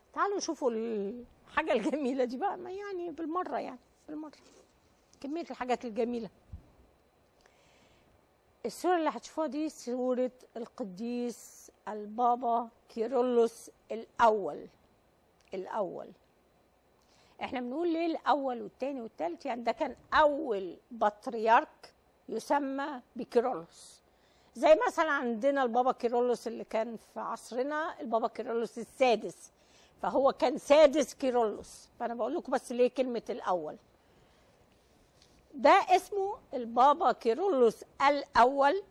تعالوا نشوفوا الحاجة الجميلة دي بقى ما يعني بالمرة يعني بالمرة كمية الحاجات الجميلة السورة اللي هتشوفوها دي سورة القديس البابا كيرلس الأول الأول احنا بنقول ليه الأول والتاني والتالت يعني ده كان أول بطريرك يسمى بكيرلس زي مثلا عندنا البابا كيرلس اللي كان في عصرنا البابا كيرلس السادس فهو كان سادس كيرلس فأنا بقول لكم بس ليه كلمة الأول ده اسمه البابا كيرلس الأول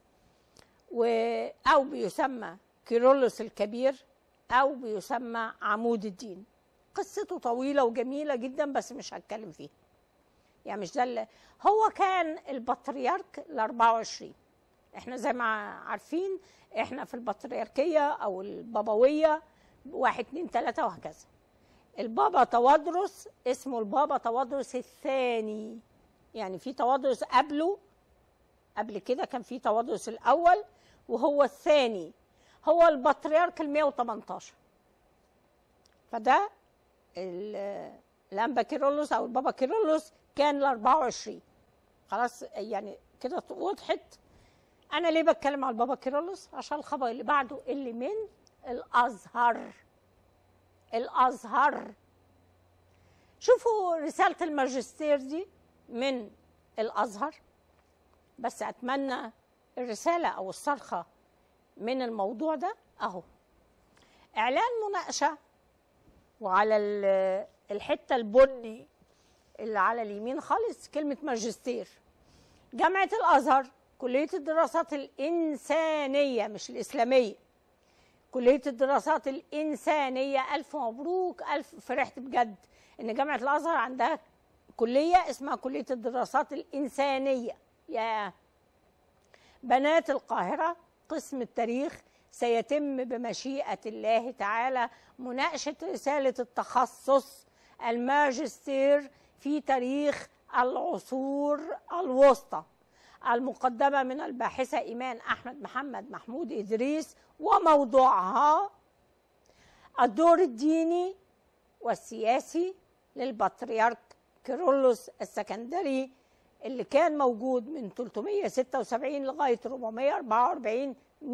و أو بيسمى كيرلس الكبير أو بيسمى عمود الدين قصته طويلة وجميلة جدا بس مش هتكلم فيها يعني مش ده اللي هو كان البطريرك ال 24 احنا زي ما عارفين احنا في البطريركية أو البابوية واحد اتنين تلاتة وهكذا البابا توادرس اسمه البابا توادرس الثاني يعني في توادرس قبله قبل كده كان في توادرس الاول وهو الثاني هو البطريرك ال 118 فده الانبا كيرلس او البابا كيرلس كان ال 24 خلاص يعني كده وضحت انا ليه بتكلم على البابا كيرلس عشان الخبر اللي بعده اللي من الازهر الازهر شوفوا رساله الماجستير دي من الازهر بس اتمنى الرساله او الصرخه من الموضوع ده اهو اعلان مناقشه وعلى الحته البني اللي على اليمين خالص كلمه ماجستير جامعه الازهر كليه الدراسات الانسانيه مش الاسلاميه كليه الدراسات الانسانيه الف مبروك الف فرحت بجد ان جامعه الازهر عندها كلية اسمها كلية الدراسات الإنسانية يا بنات القاهرة قسم التاريخ سيتم بمشيئة الله تعالى مناقشة رسالة التخصص الماجستير في تاريخ العصور الوسطى المقدمة من الباحثة إيمان أحمد محمد محمود إدريس وموضوعها الدور الديني والسياسي للبطريرك كيرلس السكندري اللي كان موجود من 376 لغاية 444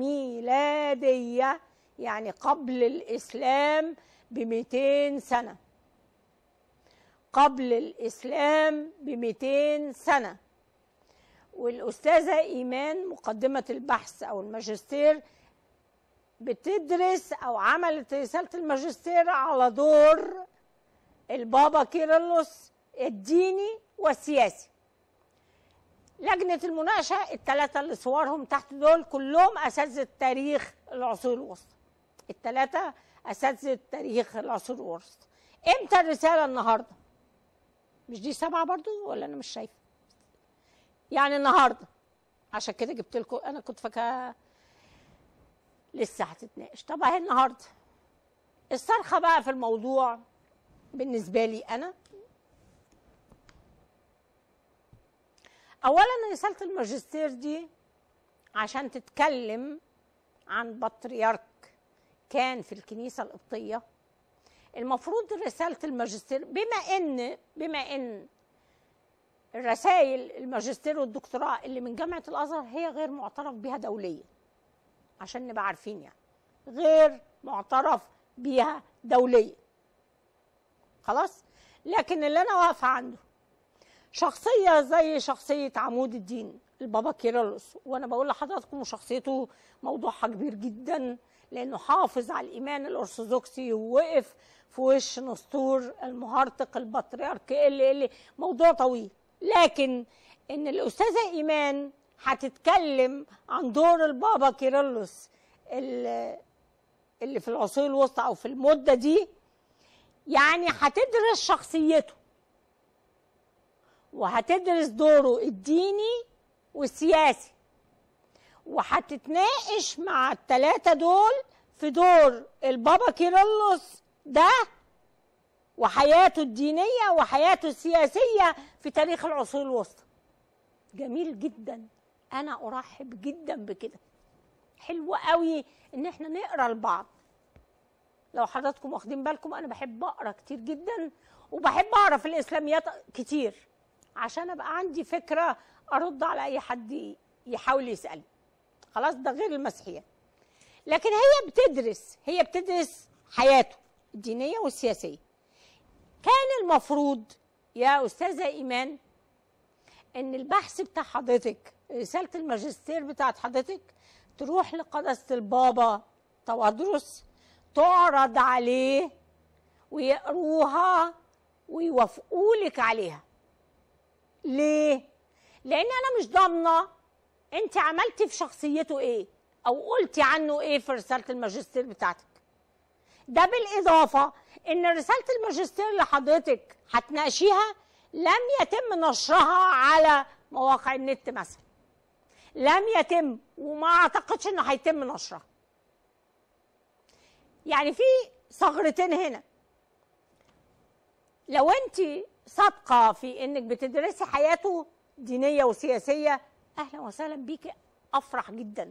ميلادية يعني قبل الإسلام ب 200 سنة قبل الإسلام ب 200 سنة والأستاذة إيمان مقدمة البحث أو الماجستير بتدرس أو عملت رسالة الماجستير على دور البابا كيرلس الديني والسياسي لجنة المناقشة الثلاثة اللي صورهم تحت دول كلهم أساتذة تاريخ العصور الوسطى الثلاثة أساتذة تاريخ العصور الوسطى إمتى الرسالة النهاردة؟ مش دي سبعة برضو ولا أنا مش شايفة؟ يعني النهاردة عشان كده جبت لكم أنا كنت فاكرة لسه هتتناقش طب أهي النهاردة الصرخة بقى في الموضوع بالنسبة لي أنا اولا رساله الماجستير دي عشان تتكلم عن بطريرك كان في الكنيسه القبطيه المفروض رساله الماجستير بما ان بما ان الرسائل الماجستير والدكتوراه اللي من جامعه الازهر هي غير معترف بها دوليا عشان نبقى عارفين يعني غير معترف بيها دوليا خلاص لكن اللي انا واقفه عنده شخصيه زي شخصيه عمود الدين البابا كيرلس وانا بقول لحضراتكم شخصيته موضوعها كبير جدا لانه حافظ على الايمان الارثوذكسي ووقف في وش نسطور المهرطق البطريرك اللي اللي موضوع طويل لكن ان الاستاذه ايمان هتتكلم عن دور البابا كيرلس اللي اللي في العصور الوسطى او في المده دي يعني هتدرس شخصيته وهتدرس دوره الديني والسياسي وهتتناقش مع الثلاثه دول في دور البابا كيرلس ده وحياته الدينيه وحياته السياسيه في تاريخ العصور الوسطى جميل جدا انا ارحب جدا بكده حلو قوي ان احنا نقرا لبعض لو حضراتكم واخدين بالكم انا بحب اقرا كتير جدا وبحب اعرف الاسلاميات كتير عشان ابقى عندي فكره ارد على اي حد يحاول يسالني خلاص ده غير المسيحيات لكن هي بتدرس هي بتدرس حياته الدينيه والسياسيه كان المفروض يا استاذه ايمان ان البحث بتاع حضرتك رساله الماجستير بتاعت حضرتك تروح لقداسه البابا توادرس تعرض عليه ويقروها ويوافقوا لك عليها ليه لان انا مش ضامنه انت عملتي في شخصيته ايه او قلتي عنه ايه في رساله الماجستير بتاعتك ده بالاضافه ان رساله الماجستير اللي حضرتك هتناقشيها لم يتم نشرها على مواقع النت مثلا لم يتم وما اعتقدش انه هيتم نشرها يعني في ثغرتين هنا لو انت صادقه في انك بتدرسي حياته دينيه وسياسيه اهلا وسهلا بيكي افرح جدا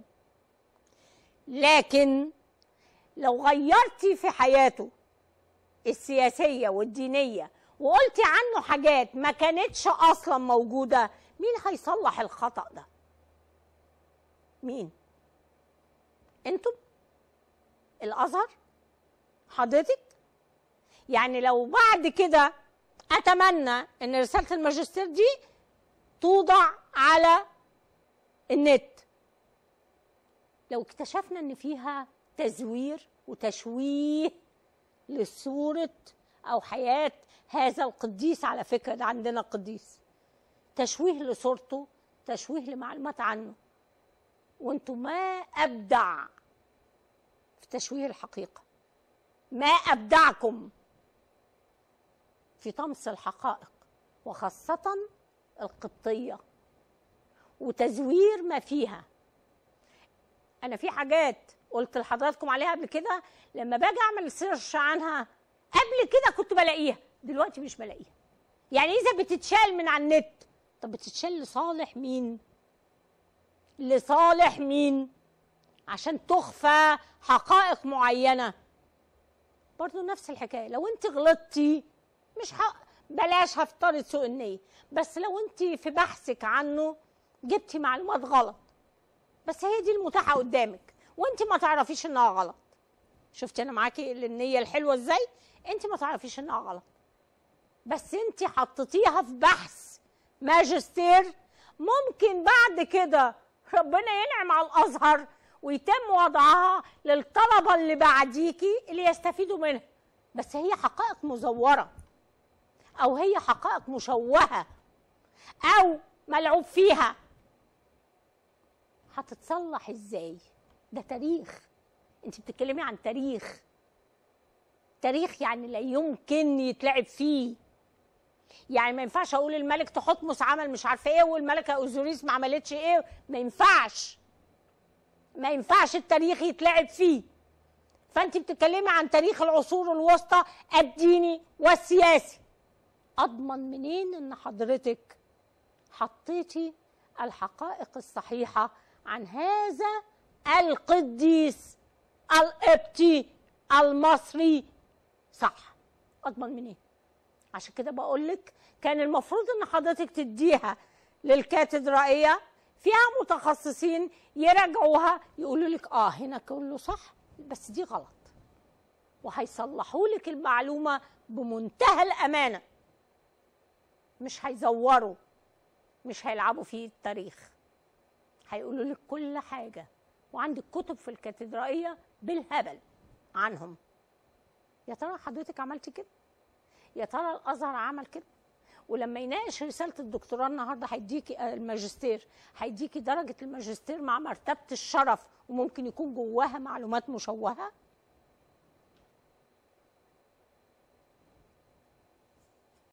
لكن لو غيرتي في حياته السياسيه والدينيه وقلتي عنه حاجات ما كانتش اصلا موجوده مين هيصلح الخطا ده مين انتم الازهر حضرتك يعني لو بعد كده اتمنى ان رساله الماجستير دي توضع على النت لو اكتشفنا ان فيها تزوير وتشويه لصوره او حياه هذا القديس على فكره ده عندنا قديس تشويه لصورته تشويه لمعلومات عنه وانتم ما ابدع في تشويه الحقيقه ما ابدعكم في طمس الحقائق وخاصه القبطيه وتزوير ما فيها انا في حاجات قلت لحضراتكم عليها قبل كده لما باجي اعمل سيرش عنها قبل كده كنت بلاقيها دلوقتي مش بلاقيها يعني اذا بتتشال من على النت طب بتتشال لصالح مين لصالح مين عشان تخفى حقائق معينه برضو نفس الحكايه لو انت غلطتي مش حق بلاش هفترض سوء النيه بس لو انت في بحثك عنه جبتي معلومات غلط بس هي دي المتاحه قدامك وانت ما تعرفيش انها غلط شفتي انا معاكي النيه الحلوه ازاي انت ما تعرفيش انها غلط بس انت حطيتيها في بحث ماجستير ممكن بعد كده ربنا ينعم على الازهر ويتم وضعها للطلبه اللي بعديكي اللي يستفيدوا منها بس هي حقائق مزوره او هي حقائق مشوهه او ملعوب فيها هتتصلح ازاي ده تاريخ انت بتتكلمي عن تاريخ تاريخ يعني لا يمكن يتلعب فيه يعني ما ينفعش اقول الملك تحتمس عمل مش عارفه ايه والملكه اوزوريس ما عملتش ايه ما ينفعش ما ينفعش التاريخ يتلعب فيه فانت بتتكلمي عن تاريخ العصور الوسطى الديني والسياسي اضمن منين ان حضرتك حطيتي الحقائق الصحيحه عن هذا القديس القبطي المصري صح اضمن منين عشان كده بقول لك كان المفروض ان حضرتك تديها للكاتدرائيه فيها متخصصين يراجعوها يقولوا لك اه هنا كله صح بس دي غلط وهيصلحوا لك المعلومه بمنتهى الامانه مش هيزوروا مش هيلعبوا في التاريخ هيقولوا لك كل حاجه وعندك كتب في الكاتدرائيه بالهبل عنهم يا ترى حضرتك عملتي كده يا ترى الازهر عمل كده ولما يناقش رساله الدكتوراه النهارده هيديكي الماجستير هيديكي درجه الماجستير مع مرتبه الشرف وممكن يكون جواها معلومات مشوهه